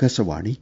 ആകാശവാണി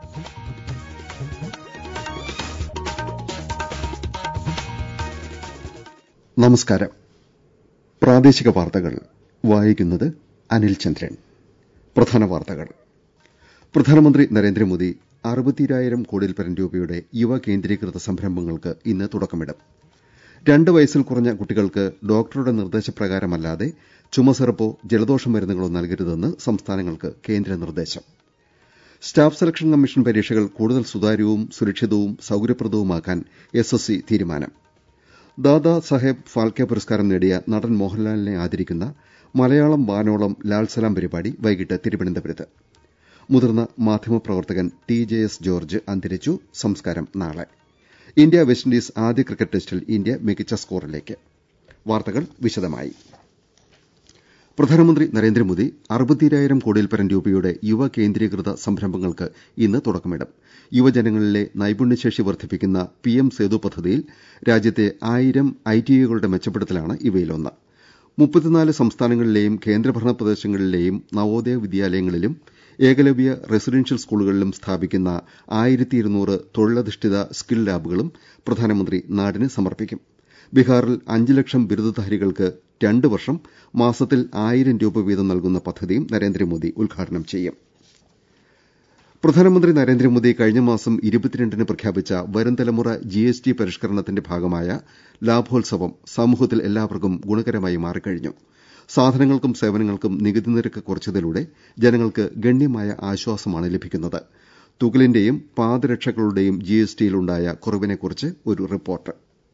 നമസ്കാരം പ്രാദേശിക വാർത്തകൾ വായിക്കുന്നത് അനിൽ ചന്ദ്രൻ പ്രധാന വാർത്തകൾ പ്രധാനമന്ത്രി നരേന്ദ്രമോദി അറുപത്തിരായിരം കോടിയിൽ പരം രൂപയുടെ യുവ കേന്ദ്രീകൃത സംരംഭങ്ങൾക്ക് ഇന്ന് തുടക്കമിടും രണ്ട് വയസ്സിൽ കുറഞ്ഞ കുട്ടികൾക്ക് ഡോക്ടറുടെ നിർദ്ദേശപ്രകാരമല്ലാതെ ചുമസിറപ്പോ ജലദോഷ മരുന്നുകളോ നൽകരുതെന്ന് സംസ്ഥാനങ്ങൾക്ക് കേന്ദ്ര നിർദ്ദേശം സ്റ്റാഫ് സെലക്ഷൻ കമ്മീഷൻ പരീക്ഷകൾ കൂടുതൽ സുതാര്യവും സുരക്ഷിതവും സൌകര്യപ്രദവുമാക്കാൻ എസ്എസ്സി തീരുമാനം ദാദാ സാഹേബ് ഫാൽക്കെ പുരസ്കാരം നേടിയ നടൻ മോഹൻലാലിനെ ആദരിക്കുന്ന മലയാളം വാനോളം ലാൽ സലാം പരിപാടി വൈകിട്ട് തിരുവനന്തപുരത്ത് മുതിർന്ന മാധ്യമപ്രവർത്തകൻ ടി ജെ എസ് ജോർജ് അന്തരിച്ചു സംസ്കാരം നാളെ ഇന്ത്യ വെസ്റ്റ് ഇൻഡീസ് ആദ്യ ക്രിക്കറ്റ് ടെസ്റ്റിൽ ഇന്ത്യ മികച്ച സ്കോറിലേക്ക് വാർത്തകൾ വിശദമായി പ്രധാനമന്ത്രി നരേന്ദ്രമോദി അറുപത്തിരായിരം കോടിയിൽ പരം രൂപയുടെ യുവ കേന്ദ്രീകൃത സംരംഭങ്ങൾക്ക് ഇന്ന് തുടക്കമിടും യുവജനങ്ങളിലെ നൈപുണ്യശേഷി വർദ്ധിപ്പിക്കുന്ന പിഎം സേതു പദ്ധതിയിൽ രാജ്യത്തെ ആയിരം ഐടിഐകളുടെ മെച്ചപ്പെടുത്തലാണ് ഇവയിലൊന്ന് മുപ്പത്തിനാല് സംസ്ഥാനങ്ങളിലെയും കേന്ദ്രഭരണ പ്രദേശങ്ങളിലെയും നവോദയ വിദ്യാലയങ്ങളിലും ഏകലവ്യ റെസിഡൻഷ്യൽ സ്കൂളുകളിലും സ്ഥാപിക്കുന്ന ആയിരത്തി ഇരുന്നൂറ് തൊഴിലധിഷ്ഠിത സ്കിൽ ലാബുകളും പ്രധാനമന്ത്രി നാടിന് സമർപ്പിക്കും ബീഹാറിൽ അഞ്ച് ലക്ഷം ബിരുദധാരികൾക്ക് രണ്ട് വർഷം മാസത്തിൽ ആയിരം രൂപ വീതം നൽകുന്ന പദ്ധതിയും നരേന്ദ്രമോദി ഉദ്ഘാടനം ചെയ്യും പ്രധാനമന്ത്രി നരേന്ദ്രമോദി കഴിഞ്ഞ മാസം ഇരുപത്തിരണ്ടിന് പ്രഖ്യാപിച്ച വരും തലമുറ ജിഎസ്ടി പരിഷ്കരണത്തിന്റെ ഭാഗമായ ലാഭോത്സവം സമൂഹത്തിൽ എല്ലാവർക്കും ഗുണകരമായി മാറിക്കഴിഞ്ഞു സാധനങ്ങൾക്കും സേവനങ്ങൾക്കും നികുതി നിരക്ക് കുറച്ചതിലൂടെ ജനങ്ങൾക്ക് ഗണ്യമായ ആശ്വാസമാണ് ലഭിക്കുന്നത് തുകലിന്റെയും പാദരക്ഷകളുടെയും ജിഎസ്ടിയിലുണ്ടായ കുറവിനെക്കുറിച്ച് ഒരു റിപ്പോർട്ട്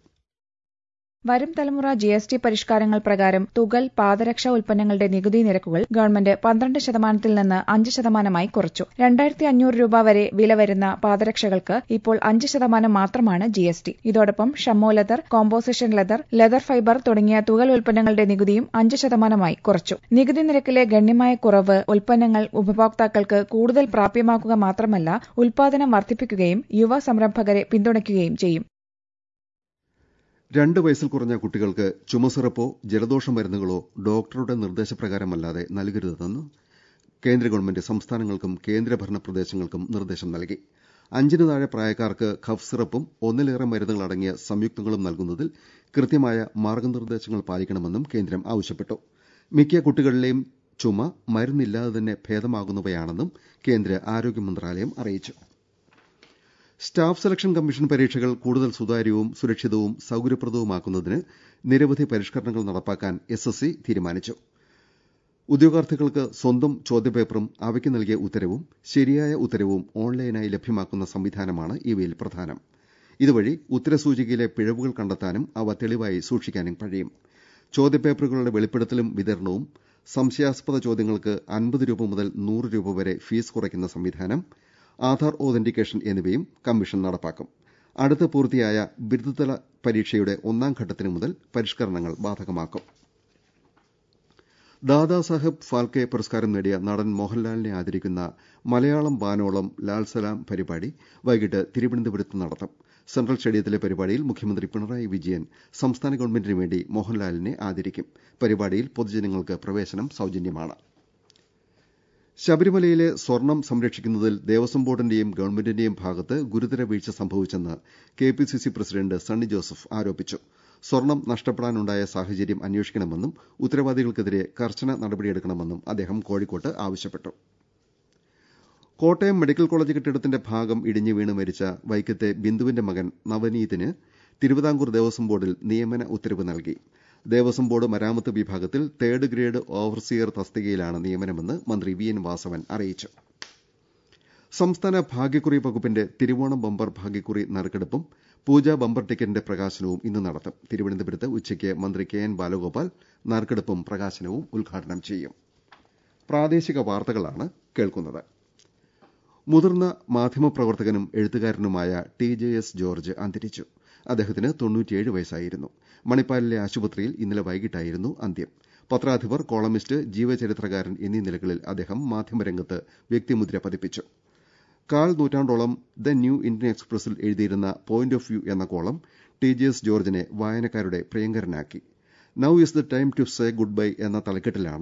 വരും തലമുറ ജി എസ് ടി പരിഷ്കാരങ്ങൾ പ്രകാരം തുകൽ പാദരക്ഷാ ഉൽപ്പന്നങ്ങളുടെ നികുതി നിരക്കുകൾ ഗവൺമെന്റ് പന്ത്രണ്ട് ശതമാനത്തിൽ നിന്ന് അഞ്ച് ശതമാനമായി കുറച്ചു രണ്ടായിരത്തി അഞ്ഞൂറ് രൂപ വരെ വില വരുന്ന പാദരക്ഷകൾക്ക് ഇപ്പോൾ അഞ്ച് ശതമാനം മാത്രമാണ് ജി എസ് ടി ഇതോടൊപ്പം chamois leather composition leather leather fibre തുടങ്ങിയ തുകൽ ഉൽപ്പന്നങ്ങളുടെ നികുതിയും അഞ്ച് ശതമാനമായി കുറച്ചു നികുതി നിരക്കിലെ ഗണ്യമായ കുറവ് ഉൽപ്പന്നങ്ങൾ ഉപഭോക്താക്കൾക്ക് കൂടുതൽ പ്രാപ്യമാക്കുക മാത്രമല്ല ഉൽപാദനം വർദ്ധിപ്പിക്കുകയും യുവ സംരംഭകരെ പിന്തുണയ്ക്കുകയും ചെയ്യും രണ്ട് വയസ്സിൽ കുറഞ്ഞ കുട്ടികൾക്ക് ചുമസിറപ്പോ ജലദോഷ മരുന്നുകളോ ഡോക്ടറുടെ നിർദ്ദേശപ്രകാരമല്ലാതെ നൽകരുതെന്ന് കേന്ദ്ര ഗവൺമെന്റ് സംസ്ഥാനങ്ങൾക്കും കേന്ദ്രഭരണ പ്രദേശങ്ങൾക്കും നിർദ്ദേശം നൽകി അഞ്ചിന് താഴെ പ്രായക്കാർക്ക് കഫ് സിറപ്പും ഒന്നിലേറെ മരുന്നുകൾ അടങ്ങിയ സംയുക്തങ്ങളും നൽകുന്നതിൽ കൃത്യമായ മാർഗനിർദ്ദേശങ്ങൾ പാലിക്കണമെന്നും കേന്ദ്രം ആവശ്യപ്പെട്ടു മിക്ക കുട്ടികളിലെയും ചുമ മരുന്നില്ലാതെ തന്നെ ഭേദമാകുന്നവയാണെന്നും കേന്ദ്ര ആരോഗ്യ മന്ത്രാലയം അറിയിച്ചു സ്റ്റാഫ് സെലക്ഷൻ കമ്മീഷൻ പരീക്ഷകൾ കൂടുതൽ സുതാര്യവും സുരക്ഷിതവും സൌകര്യപ്രദവുമാക്കുന്നതിന് നിരവധി പരിഷ്കരണങ്ങൾ നടപ്പാക്കാൻ എസ്എസ്സി തീരുമാനിച്ചു ഉദ്യോഗാർത്ഥികൾക്ക് സ്വന്തം ചോദ്യപേപ്പറും അവയ്ക്ക് നൽകിയ ഉത്തരവും ശരിയായ ഉത്തരവും ഓൺലൈനായി ലഭ്യമാക്കുന്ന സംവിധാനമാണ് ഇവയിൽ പ്രധാനം ഇതുവഴി ഉത്തരസൂചികയിലെ പിഴവുകൾ കണ്ടെത്താനും അവ തെളിവായി സൂക്ഷിക്കാനും കഴിയും ചോദ്യപേപ്പറുകളുടെ വെളിപ്പെടുത്തലും വിതരണവും സംശയാസ്പദ ചോദ്യങ്ങൾക്ക് അൻപത് രൂപ മുതൽ നൂറ് രൂപ വരെ ഫീസ് കുറയ്ക്കുന്ന സംവിധാനം ആധാർ ഓതന്റിക്കേഷൻ എന്നിവയും കമ്മീഷൻ നടപ്പാക്കും അടുത്ത് പൂർത്തിയായ ബിരുദതല പരീക്ഷയുടെ ഒന്നാം ഘട്ടത്തിന് മുതൽ പരിഷ്കരണങ്ങൾ ബാധകമാക്കും ദാദാ സാഹേബ് ഫാൽക്കെ പുരസ്കാരം നേടിയ നടൻ മോഹൻലാലിനെ ആദരിക്കുന്ന മലയാളം വാനോളം ലാൽ സലാം പരിപാടി വൈകിട്ട് തിരുവനന്തപുരത്ത് നടത്തും സെൻട്രൽ സ്റ്റേഡിയത്തിലെ പരിപാടിയിൽ മുഖ്യമന്ത്രി പിണറായി വിജയൻ സംസ്ഥാന ഗവൺമെന്റിന് വേണ്ടി മോഹൻലാലിനെ ആദരിക്കും പരിപാടിയിൽ പൊതുജനങ്ങൾക്ക് പ്രവേശനം സൌജന്യമാണ് ശബരിമലയിലെ സ്വർണം സംരക്ഷിക്കുന്നതിൽ ദേവസ്വം ബോർഡിന്റെയും ഗവൺമെന്റിന്റെയും ഭാഗത്ത് ഗുരുതര വീഴ്ച സംഭവിച്ചെന്ന് കെപിസിസി പ്രസിഡന്റ് സണ്ണി ജോസഫ് ആരോപിച്ചു സ്വർണം നഷ്ടപ്പെടാനുണ്ടായ സാഹചര്യം അന്വേഷിക്കണമെന്നും ഉത്തരവാദികൾക്കെതിരെ കർശന നടപടിയെടുക്കണമെന്നും അദ്ദേഹം കോഴിക്കോട്ട് ആവശ്യപ്പെട്ടു കോട്ടയം മെഡിക്കൽ കോളേജ് കെട്ടിടത്തിന്റെ ഭാഗം ഇടിഞ്ഞു വീണ് മരിച്ച വൈക്കത്തെ ബിന്ദുവിന്റെ മകൻ നവനീതിന് തിരുവിതാംകൂർ ദേവസ്വം ബോർഡിൽ നിയമന ഉത്തരവ് നൽകി ദേവസ്വം ബോർഡ് മരാമത്ത് വിഭാഗത്തിൽ തേർഡ് ഗ്രേഡ് ഓവർസിയർ തസ്തികയിലാണ് നിയമനമെന്ന് മന്ത്രി വി എൻ വാസവൻ അറിയിച്ചു സംസ്ഥാന ഭാഗ്യക്കുറി വകുപ്പിന്റെ തിരുവോണം ബമ്പർ ഭാഗ്യക്കുറി നറുക്കെടുപ്പും പൂജ ബമ്പർ ടിക്കറ്റിന്റെ പ്രകാശനവും ഇന്ന് നടത്തും തിരുവനന്തപുരത്ത് ഉച്ചയ്ക്ക് മന്ത്രി കെ എൻ ബാലഗോപാൽ നറുക്കെടുപ്പും പ്രകാശനവും ഉദ്ഘാടനം ചെയ്യും പ്രാദേശിക വാർത്തകളാണ് കേൾക്കുന്നത് മുതിർന്ന മാധ്യമപ്രവർത്തകനും എഴുത്തുകാരനുമായ ടി ജെ എസ് ജോർജ് അന്തരിച്ചു അദ്ദേഹത്തിന് തൊണ്ണൂറ്റിയേഴ് വയസ്സായിരുന്നു മണിപ്പാലിലെ ആശുപത്രിയിൽ ഇന്നലെ വൈകിട്ടായിരുന്നു അന്ത്യം പത്രാധിപർ കോളമിസ്റ്റ് ജീവചരിത്രകാരൻ എന്നീ നിലകളിൽ അദ്ദേഹം മാധ്യമരംഗത്ത് വ്യക്തിമുദ്ര പതിപ്പിച്ചു കാൽ നൂറ്റാണ്ടോളം ദ ന്യൂ ഇന്ത്യൻ എക്സ്പ്രസിൽ എഴുതിയിരുന്ന പോയിന്റ് ഓഫ് വ്യൂ എന്ന കോളം ടി ജെ എസ് ജോർജിനെ വായനക്കാരുടെ പ്രിയങ്കരനാക്കി now is the time to say goodbye എന്ന തലക്കെട്ടിലാണ്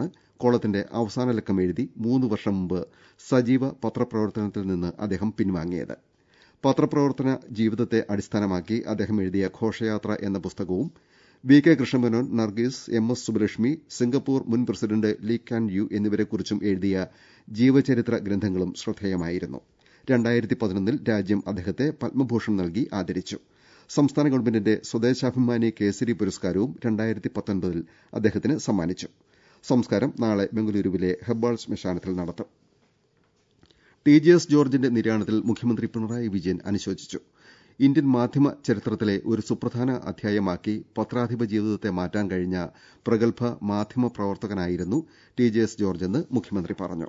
കോളത്തിന്റെ അവസാന ലക്കം എഴുതി മൂന്ന് വർഷം മുമ്പ് സജീവ പത്രപ്രവർത്തനത്തിൽ നിന്ന് അദ്ദേഹം പിൻവാങ്ങിയത് പത്രപ്രവർത്തന ജീവിതത്തെ അടിസ്ഥാനമാക്കി അദ്ദേഹം എഴുതിയ ഘോഷയാത്ര എന്ന പുസ്തകവും V K Krishna Menon Nargis M S Subbulakshmi Singapore മുൻ പ്രസിഡന്റ് ലീ കാൻ യു എന്നിവരെക്കുറിച്ചും എഴുതിയ ജീവചരിത്ര ഗ്രന്ഥങ്ങളും ശ്രദ്ധേയമായിരുന്നു രണ്ടായിരത്തി പതിനൊന്നിൽ രാജ്യം അദ്ദേഹത്തെ പത്മഭൂഷൺ നൽകി ആദരിച്ചു സംസ്ഥാന ഗവൺമെന്റിന്റെ സ്വദേശാഭിമാനി കേസരി പുരസ്കാരവും രണ്ടായിരത്തി പത്തൊൻപതിൽ അദ്ദേഹത്തിന് സമ്മാനിച്ചു സംസ്കാരം നാളെ ബംഗളൂരുവിലെ ഹെബ്ബാൾ ശ്മശാനത്തിൽ നടത്തും ടി ജെ എസ് ജോർജിന്റെ നിര്യാണത്തിൽ മുഖ്യമന്ത്രി പിണറായി വിജയൻ അനുശോചിച്ചു ഇന്ത്യൻ മാധ്യമ ചരിത്രത്തിലെ ഒരു സുപ്രധാന അധ്യായമാക്കി പത്രാധിപ ജീവിതത്തെ മാറ്റാൻ കഴിഞ്ഞ പ്രഗത്ഭ മാധ്യമ പ്രവർത്തകനായിരുന്നു ടി ജെ എസ് ജോർജെന്ന് മുഖ്യമന്ത്രി പറഞ്ഞു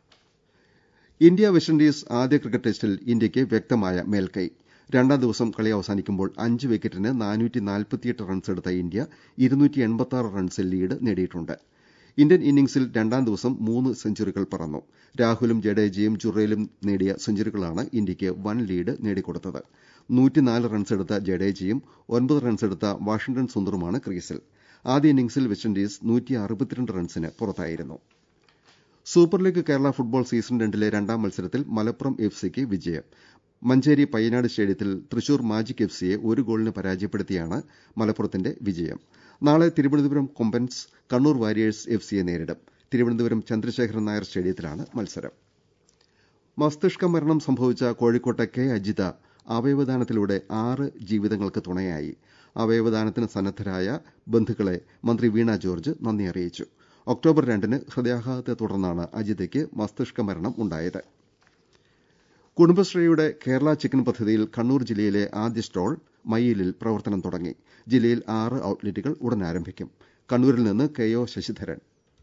ഇന്ത്യ വെസ്റ്റിൻഡീസ് ആദ്യ ക്രിക്കറ്റ് ടെസ്റ്റിൽ ഇന്ത്യയ്ക്ക് വ്യക്തമായ മേൽക്കൈ രണ്ടാം ദിവസം കളി അവസാനിക്കുമ്പോൾ അഞ്ച് വിക്കറ്റിന് റൺസ് എടുത്ത ഇന്ത്യ റൺസിൽ ലീഡ് നേടിയിട്ടുണ്ട് ഇന്ത്യൻ ഇന്നിംഗ്സിൽ രണ്ടാം ദിവസം മൂന്ന് സെഞ്ചുറികൾ പറന്നു രാഹുലും ജഡേജയും ജുറേലും നേടിയ സെഞ്ചുറികളാണ് ഇന്ത്യയ്ക്ക് വൻ ലീഡ് നേടിക്കൊടുത്തത് റൺസ് എടുത്ത ജഡേജയും ഒൻപത് റൺസ് എടുത്ത വാഷിംഗ്ടൺ സുന്ദറുമാണ് ക്രീസിൽ ആദ്യ ഇന്നിംഗ്സിൽ വെസ്റ്റിൻഡീസ് റൺസിന് പുറത്തായിരുന്നു super league Kerala football season രണ്ടിലെ രണ്ടാം മത്സരത്തിൽ മലപ്പുറം എഫ് സിക്ക് വിജയം മഞ്ചേരി പയ്യനാട് സ്റ്റേഡിയത്തിൽ തൃശൂർ മാജിക് എഫ് സിയെ ഒരു ഗോളിന് പരാജയപ്പെടുത്തിയാണ് മലപ്പുറത്തിന്റെ വിജയം നാളെ തിരുവനന്തപുരം കൊമ്പൻസ് കണ്ണൂർ വാരിയേഴ്സ് എഫ് സിയെ നേരിടും തിരുവനന്തപുരം ചന്ദ്രശേഖരൻ നായർ സ്റ്റേഡിയത്തിലാണ് മത്സരം മസ്തിഷ്ക മരണം സംഭവിച്ച കോഴിക്കോട്ടെ കെ അജിത അവയവദാനത്തിലൂടെ ആറ് ജീവിതങ്ങൾക്ക് തുണയായി അവയവദാനത്തിന് സന്നദ്ധരായ ബന്ധുക്കളെ മന്ത്രി വീണ ജോർജ് നന്ദി അറിയിച്ചു ഒക്ടോബർ രണ്ടിന് ഹൃദയാഘാതത്തെ തുടർന്നാണ് അജിതയ്ക്ക് മസ്തിഷ്ക മരണം ഉണ്ടായത് കുടുംബശ്രീയുടെ കേരള ചിക്കൻ പദ്ധതിയിൽ കണ്ണൂർ ജില്ലയിലെ ആദ്യ സ്റ്റോൾ മയ്യിലിൽ പ്രവർത്തനം തുടങ്ങി ജില്ലയിൽ ആറ് ഔട്ട്ലെറ്റുകൾ ഉടൻ ആരംഭിക്കും കണ്ണൂരിൽ നിന്ന് K O Sasidharan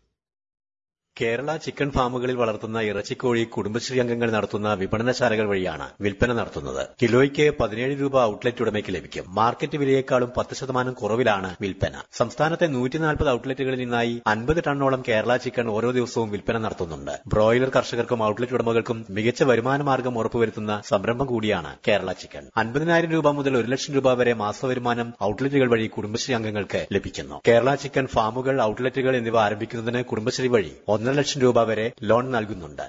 Kerala chicken ഫാമുകളിൽ വളർത്തുന്ന ഇറച്ചിക്കോഴി കുടുംബശ്രീ അംഗങ്ങൾ നടത്തുന്ന വിപണനശാലകൾ വഴിയാണ് വിൽപ്പന നടത്തുന്നത് കിലോയ്ക്ക് പതിനേഴ് രൂപ ഔട്ട്ലെറ്റ് ഉടമയ്ക്ക് ലഭിക്കും മാർക്കറ്റ് വിലയേക്കാളും പത്ത് ശതമാനം കുറവിലാണ് വിൽപ്പന സംസ്ഥാനത്തെ നൂറ്റിനാൽപ്പത് ഔട്ട്ലെറ്റുകളിൽ നിന്നായി അൻപത് ടണ്ണോളം കേരള ചിക്കൻ ഓരോ ദിവസവും വിൽപ്പന നടത്തുന്നുണ്ട് ബ്രോയിലർ കർഷകർക്കും ഔട്ട്ലെറ്റ് ഉടമകൾക്കും മികച്ച വരുമാന മാർഗം ഉറപ്പുവരുത്തുന്ന സംരംഭം കൂടിയാണ് കേരള ചിക്കൻ അൻപതിനായിരം രൂപ മുതൽ ഒരു ലക്ഷം രൂപ വരെ മാസവരുമാനം ഔട്ട്ലെറ്റുകൾ വഴി കുടുംബശ്രീ അംഗങ്ങൾക്ക് ലഭിക്കുന്നു കേരള ചിക്കൻ ഫാമുകൾ ഔട്ട്ലെറ്റുകൾ എന്നിവ ആരംഭിക്കുന്നതിന് കുടുംബശ്രീ വഴി ഒന്നര ലക്ഷം രൂപ വരെ ലോൺ നൽകുന്നുണ്ട്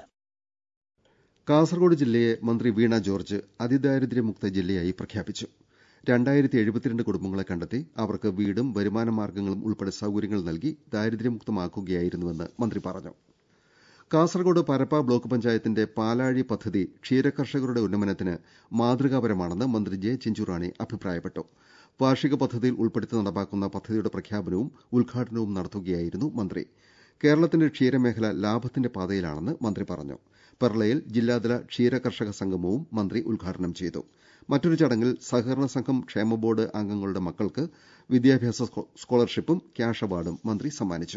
കാസർഗോഡ് ജില്ലയെ മന്ത്രി വീണ ജോർജ് അതിദാരിദ്ര്യമുക്ത ജില്ലയായി പ്രഖ്യാപിച്ചു രണ്ടായിരത്തി എഴുപത്തിരണ്ട് കുടുംബങ്ങളെ കണ്ടെത്തി അവർക്ക് വീടും വരുമാന മാർഗ്ഗങ്ങളും ഉൾപ്പെടെ സൌകര്യങ്ങൾ നൽകി ദാരിദ്ര്യമുക്തമാക്കുകയായിരുന്നുവെന്ന് മന്ത്രി പറഞ്ഞു കാസർഗോഡ് പരപ്പ ബ്ലോക്ക് പഞ്ചായത്തിന്റെ പാലാഴി പദ്ധതി ക്ഷീരകർഷകരുടെ ഉന്നമനത്തിന് മാതൃകാപരമാണെന്ന് മന്ത്രി ജെ ചിഞ്ചുറാണി അഭിപ്രായപ്പെട്ടു വാർഷിക പദ്ധതിയിൽ ഉൾപ്പെടുത്തി നടപ്പാക്കുന്ന പദ്ധതിയുടെ പ്രഖ്യാപനവും ഉദ്ഘാടനവും നടത്തുകയായിരുന്നു മന്ത്രി കേരളത്തിന്റെ ക്ഷീരമേഖല ലാഭത്തിന്റെ പാതയിലാണെന്ന് മന്ത്രി പറഞ്ഞു പെർളയിൽ ജില്ലാതല ക്ഷീരകർഷക സംഗമവും മന്ത്രി ഉദ്ഘാടനം ചെയ്തു മറ്റൊരു ചടങ്ങിൽ സഹകരണ സംഘം ക്ഷേമ ബോർഡ് അംഗങ്ങളുടെ മക്കൾക്ക് വിദ്യാഭ്യാസ സ്കോളർഷിപ്പും ക്യാഷ് അവാർഡും മന്ത്രി സമ്മാനിച്ചു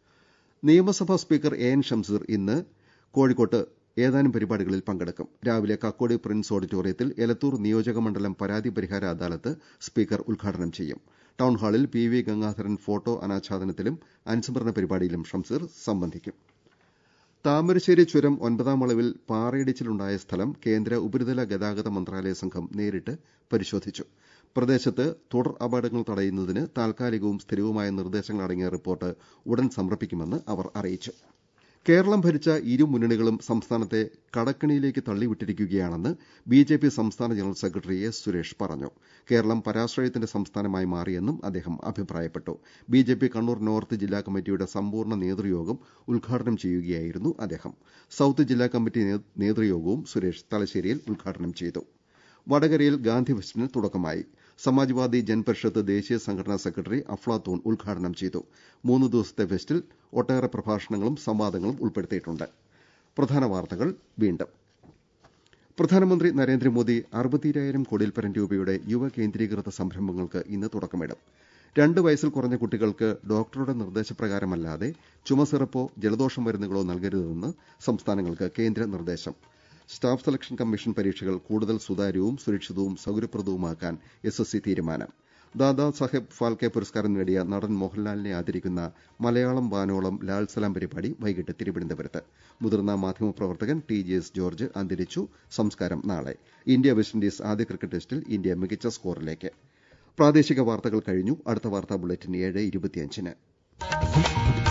നിയമസഭാ സ്പീക്കർ എ എൻ ഷംസീർ ഇന്ന് കോഴിക്കോട്ട് ഏതാനും പരിപാടികളിൽ പങ്കെടുക്കും രാവിലെ കക്കോടി പ്രിൻസ് ഓഡിറ്റോറിയത്തിൽ എലത്തൂർ നിയോജക മണ്ഡലം പരാതി പരിഹാര അദാലത്ത് സ്പീക്കർ ഉദ്ഘാടനം ചെയ്യും ടൌൺഹാളിൽ പി വി ഗംഗാധരൻ ഫോട്ടോ അനാച്ഛാദനത്തിലും അനുസ്മരണ പരിപാടിയിലും ഷംസീർ സംബന്ധിക്കും താമരശ്ശേരി ചുരം ഒൻപതാം വളവിൽ പാറയിടിച്ചിലുണ്ടായ സ്ഥലം കേന്ദ്ര ഉപരിതല ഗതാഗത മന്ത്രാലയ സംഘം നേരിട്ട് പരിശോധിച്ചു പ്രദേശത്ത് തുടർ അപകടങ്ങൾ തടയുന്നതിന് താൽക്കാലികവും സ്ഥിരവുമായ നിർദ്ദേശങ്ങൾ അടങ്ങിയ റിപ്പോർട്ട് ഉടൻ സമർപ്പിക്കുമെന്ന് അവർ അറിയിച്ചു കേരളം ഭരിച്ച ഇരു മുന്നണികളും സംസ്ഥാനത്തെ കടക്കണിയിലേക്ക് തള്ളിവിട്ടിരിക്കുകയാണെന്ന് ബിജെപി സംസ്ഥാന ജനറൽ സെക്രട്ടറി എസ് സുരേഷ് പറഞ്ഞു കേരളം പരാശ്രയത്തിന്റെ സംസ്ഥാനമായി മാറിയെന്നും അദ്ദേഹം അഭിപ്രായപ്പെട്ടു ബിജെപി കണ്ണൂർ നോർത്ത് ജില്ലാ കമ്മിറ്റിയുടെ സമ്പൂർണ്ണ നേതൃയോഗം ഉദ്ഘാടനം ചെയ്യുകയായിരുന്നു അദ്ദേഹം സൌത്ത് ജില്ലാ കമ്മിറ്റി നേതൃയോഗവും സുരേഷ് തലശ്ശേരിയിൽ ഉദ്ഘാടനം ചെയ്തു വടകരയിൽ ഗാന്ധി ഫെസ്റ്റിന് തുടക്കമായി സമാജ്വാദി ജൻപരിഷത്ത് ദേശീയ സംഘടനാ സെക്രട്ടറി അഫ്ലാത്തൂൺ ഉദ്ഘാടനം ചെയ്തു മൂന്ന് ദിവസത്തെ ഫെസ്റ്റിൽ ഒട്ടേറെ പ്രഭാഷണങ്ങളും സംവാദങ്ങളും ഉൾപ്പെടുത്തിയിട്ടുണ്ട് പ്രധാന വാർത്തകൾ വീണ്ടും പ്രധാനമന്ത്രി നരേന്ദ്രമോദി അറുപത്തിരായിരം കോടിയിൽപ്പരം രൂപയുടെ യുവ കേന്ദ്രീകൃത സംരംഭങ്ങൾക്ക് ഇന്ന് തുടക്കമിടും രണ്ട് വയസ്സിൽ കുറഞ്ഞ കുട്ടികൾക്ക് ഡോക്ടറുടെ നിർദ്ദേശപ്രകാരമല്ലാതെ ചുമസിറപ്പോ ജലദോഷം മരുന്നുകളോ നൽകരുതെന്ന് സംസ്ഥാനങ്ങൾക്ക് കേന്ദ്ര നിർദ്ദേശം സ്റ്റാഫ് സെലക്ഷൻ കമ്മീഷൻ പരീക്ഷകൾ കൂടുതൽ സുതാര്യവും സുരക്ഷിതവും സൌകര്യപ്രദവുമാക്കാൻ എസ് എസ് സി തീരുമാനം ദാദാ സാഹേബ് ഫാൽക്കെ പുരസ്കാരം നേടിയ നടൻ മോഹൻലാലിനെ ആദരിക്കുന്ന മലയാളം വാനോളം ലാൽ സലാം പരിപാടി വൈകിട്ട് തിരുവനന്തപുരത്ത് മുതിർന്ന മാധ്യമപ്രവർത്തകൻ ടി ജെ എസ് ജോർജ് അന്തരിച്ചു സംസ്കാരം നാളെ ഇന്ത്യ വെസ്റ്റിൻഡീസ് ആദ്യ ക്രിക്കറ്റ് ടെസ്റ്റിൽ ഇന്ത്യ മികച്ച സ്കോറിലേക്ക് പ്രാദേശിക വാർത്തകൾ കഴിഞ്ഞു അടുത്ത വാർത്താ ബുള്ളറ്റിൻ ഏഴ് ഇരുപത്തിയഞ്ചിന്